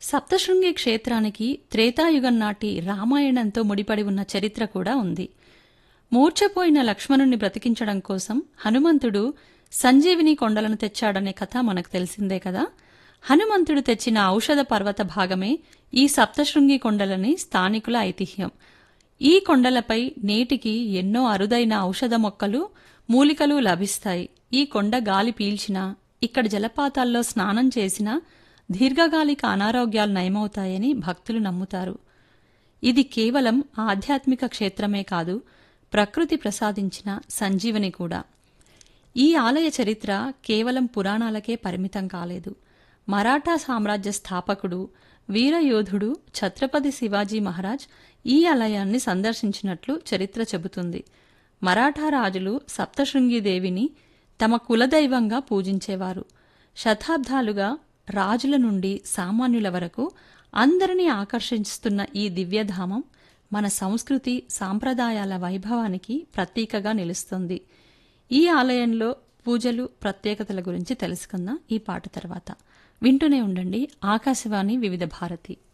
సప్తశృంగి క్షేత్రానికి త్రేతాయుగం నాటి రామాయణంతో ముడిపడి ఉన్న చరిత్ర కూడా ఉంది మూర్ఛపోయిన లక్ష్మణుణ్ణి బ్రతికించడం కోసం హనుమంతుడు సంజీవిని కొండలను తెచ్చాడనే కథ మనకు తెలిసిందే కదా హనుమంతుడు తెచ్చిన ఔషధ పర్వత భాగమే ఈ సప్తశృంగి కొండలని స్థానికుల ఐతిహ్యం ఈ కొండలపై నేటికి ఎన్నో అరుదైన ఔషధ మొక్కలు మూలికలు లభిస్తాయి ఈ కొండ గాలి పీల్చినా ఇక్కడ జలపాతాల్లో స్నానం చేసినా దీర్ఘకాలిక అనారోగ్యాలు నయమవుతాయని భక్తులు నమ్ముతారు ఇది కేవలం ఆధ్యాత్మిక క్షేత్రమే కాదు ప్రకృతి ప్రసాదించిన సంజీవని కూడా ఈ ఆలయ చరిత్ర కేవలం పురాణాలకే పరిమితం కాలేదు మరాఠా సామ్రాజ్య స్థాపకుడు వీరయోధుడు ఛత్రపతి శివాజీ మహారాజ్ ఈ ఆలయాన్ని సందర్శించినట్లు చరిత్ర చెబుతుంది మరాఠా రాజులు సప్తశృంగిదేవిని తమ కులదైవంగా పూజించేవారు శతాబ్దాలుగా రాజుల నుండి సామాన్యుల వరకు అందరినీ ఆకర్షిస్తున్న ఈ దివ్యధామం మన సంస్కృతి సాంప్రదాయాల వైభవానికి ప్రతీకగా నిలుస్తుంది ఈ ఆలయంలో పూజలు ప్రత్యేకతల గురించి తెలుసుకుందాం ఈ పాట తర్వాత వింటూనే ఉండండి ఆకాశవాణి వివిధ భారతి